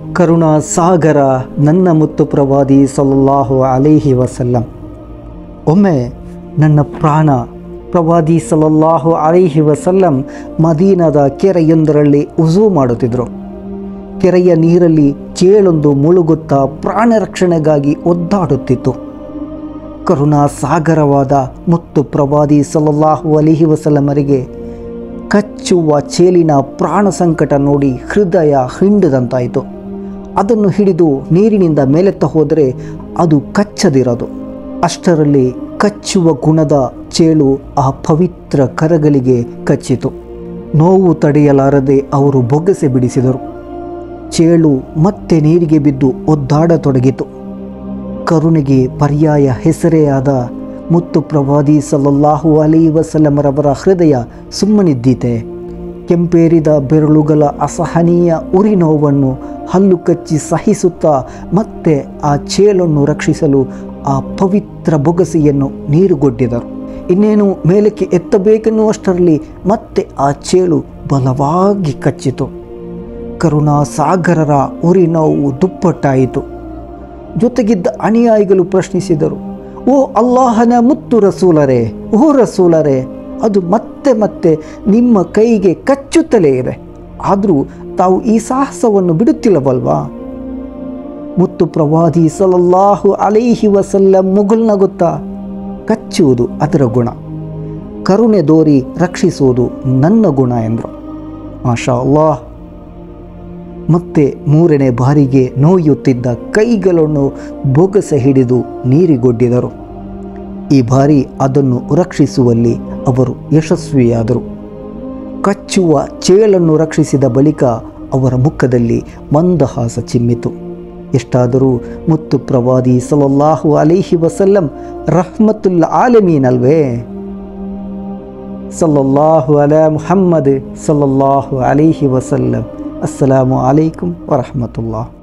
ಕರುಣಾ ಸಾಗರ ನನ್ನ ಮುತ್ತು ಪ್ರವಾದಿ ಸಲ್ಲಲ್ಲಾಹು ಅಲೈಹಿ ವಸಲ್ಲಂ ಒಮ್ಮೆ ನನ್ನ ಪ್ರಾಣ ಪ್ರವಾದಿ ಸಲ್ಲಲ್ಲಾಹು ಅಲೈಹಿ ವಸಲ್ಲಂ ಮದೀನದ ಕೆರೆಯೊಂದರಲ್ಲಿ ಉಜು ಮಾಡುತ್ತಿದ್ದರು ಕೆರೆಯ ನೀರಲ್ಲಿ ಚೇಳೊಂದು ಮುಳುಗುತ್ತಾ ಪ್ರಾಣ ರಕ್ಷಣೆಗಾಗಿ ಒದ್ದಾಡುತ್ತಿತ್ತು ಕರುಣಾ ಸಾಗರವಾದ ಮುತ್ತು ಪ್ರವಾದಿ ಸಲ್ಲಲ್ಲಾಹು ಅಲಿಹಿ ವಸಲ್ಲಮರಿಗೆ ಕಚ್ಚುವ ಚೇಲಿನ ಪ್ರಾಣ ಸಂಕಟ ನೋಡಿ ಹೃದಯ ಹಿಂಡದಂತಾಯಿತು ಅದನ್ನು ಹಿಡಿದು ನೀರಿನಿಂದ ಮೇಲೆತ್ತ ಹೋದರೆ ಅದು ಕಚ್ಚದಿರೋದು ಅಷ್ಟರಲ್ಲಿ ಕಚ್ಚುವ ಗುಣದ ಚೇಳು ಆ ಪವಿತ್ರ ಕರಗಳಿಗೆ ಕಚ್ಚಿತು ನೋವು ತಡೆಯಲಾರದೆ ಅವರು ಬೊಗ್ಗಸೆ ಬಿಡಿಸಿದರು ಚೇಳು ಮತ್ತೆ ನೀರಿಗೆ ಬಿದ್ದು ಒದ್ದಾಡತೊಡಗಿತು ಕರುಣೆಗೆ ಪರ್ಯಾಯ ಹೆಸರೇ ಆದ ಮುತ್ತು ಪ್ರವಾದಿ ಸಲ್ಲಲ್ಲಾಹು ಅಲೈ ವಸಲ್ಲಮರವರ ಹೃದಯ ಸುಮ್ಮನಿದ್ದೀತೆ ಕೆಂಪೇರಿದ ಬೆರಳುಗಳ ಅಸಹನೀಯ ಉರಿ ನೋವನ್ನು ಹಲ್ಲು ಕಚ್ಚಿ ಸಹಿಸುತ್ತಾ ಮತ್ತೆ ಆ ಚೇಳನ್ನು ರಕ್ಷಿಸಲು ಆ ಪವಿತ್ರ ಬೊಗಸೆಯನ್ನು ನೀರುಗೊಡ್ಡಿದರು ಇನ್ನೇನು ಮೇಲಕ್ಕೆ ಎತ್ತಬೇಕೆನ್ನುವಷ್ಟರಲ್ಲಿ ಮತ್ತೆ ಆ ಚೇಳು ಬಲವಾಗಿ ಕಚ್ಚಿತು ಕರುಣಾ ಸಾಗರರ ಉರಿ ನೋವು ದುಪ್ಪಟ್ಟಾಯಿತು ಜೊತೆಗಿದ್ದ ಅನುಯಾಯಿಗಳು ಪ್ರಶ್ನಿಸಿದರು ಓ ಅಲ್ಲಾಹನ ಮುತ್ತು ರಸೂಲರೇ ಓ ರಸೂಲರೇ ಅದು ಮತ್ತೆ ಮತ್ತೆ ನಿಮ್ಮ ಕೈಗೆ ಕಚ್ಚುತ್ತಲೇ ಇದೆ ಆದರೂ ತಾವು ಈ ಸಾಹಸವನ್ನು ಬಿಡುತ್ತಿಲ್ಲವಲ್ವಾ ಮುತ್ತು ಪ್ರವಾದಿ ಸಲಲ್ಲಾಹು ಅಲೈಹಿ ವಸಲ್ಲ ಮುಗುಲ್ನಗುತ್ತಾ ಕಚ್ಚುವುದು ಅದರ ಗುಣ ಕರುಣೆ ದೋರಿ ರಕ್ಷಿಸುವುದು ನನ್ನ ಗುಣ ಎಂದರು ಮಾಷಾ ಅಲ್ಲಾಹ್ ಮತ್ತೆ ಮೂರನೇ ಬಾರಿಗೆ ನೋಯುತ್ತಿದ್ದ ಕೈಗಳನ್ನು ಬೊಗಸೆ ಹಿಡಿದು ನೀರಿಗೊಡ್ಡಿದರು ಈ ಬಾರಿ ಅದನ್ನು ರಕ್ಷಿಸುವಲ್ಲಿ ಅವರು ಯಶಸ್ವಿಯಾದರು ಕಚ್ಚುವ ಚೇಳನ್ನು ರಕ್ಷಿಸಿದ ಬಳಿಕ ಅವರ ಮುಖದಲ್ಲಿ ಮಂದಹಾಸ ಚಿಮ್ಮಿತು ಎಷ್ಟಾದರೂ ಮುತ್ತು ಪ್ರವಾದಿ ಸಲಲ್ಲಾಹು ಅಲೈಹಿ ವಸಲ್ಲಂ ರಹ್ಮತುಲ್ಲ ಆಲಮೀನ್ ಅಲ್ವೇ ಸಲ್ಲಲ್ಲಾಹು ಅಲಾ ಮುಹಮ್ಮದ್ ಸಲ್ಲಲ್ಲಾಹು ಅಲೈಹಿ ವಸಲ್ಲಂ ಅಸ್ಸಲಾಮು ಅಲೈಕುಂ ವರಹಮತುಲ್ಲಾಹ್